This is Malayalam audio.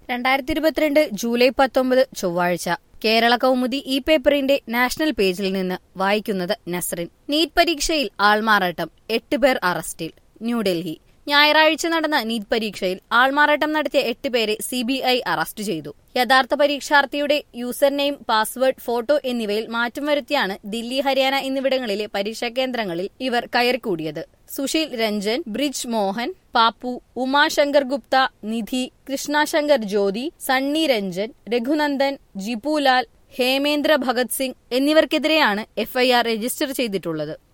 രണ്ടായിരത്തി ഇരുപത്തിരണ്ട് ജൂലൈ പത്തൊമ്പത് ചൊവ്വാഴ്ച കേരള കൗമുദി ഈ പേപ്പറിന്റെ നാഷണൽ പേജിൽ നിന്ന് വായിക്കുന്നത് നസ്രിൻ നീറ്റ് പരീക്ഷയിൽ ആൾമാറാട്ടം എട്ട് പേർ അറസ്റ്റിൽ ന്യൂഡൽഹി ഞായറാഴ്ച നടന്ന നീറ്റ് പരീക്ഷയിൽ ആൾമാറാട്ടം നടത്തിയ എട്ട് പേരെ സിബിഐ അറസ്റ്റ് ചെയ്തു യഥാർത്ഥ പരീക്ഷാർത്ഥിയുടെ യൂസർ നെയിം പാസ്വേഡ് ഫോട്ടോ എന്നിവയിൽ മാറ്റം വരുത്തിയാണ് ദില്ലി ഹരിയാന എന്നിവിടങ്ങളിലെ പരീക്ഷാ കേന്ദ്രങ്ങളിൽ ഇവർ കയറിക്കൂടിയത് സുശീൽ രഞ്ജൻ ബ്രിജ് മോഹൻ പാപ്പു ഉമാശങ്കർ ഗുപ്ത നിധി കൃഷ്ണശങ്കർ ജ്യോതി സണ്ണി രഞ്ജൻ രഘുനന്ദൻ ജിപുലാൽ ഹേമേന്ദ്ര ഭഗത് സിംഗ് എന്നിവർക്കെതിരെയാണ് എഫ്ഐആർ രജിസ്റ്റർ ചെയ്തിട്ടുള്ളത്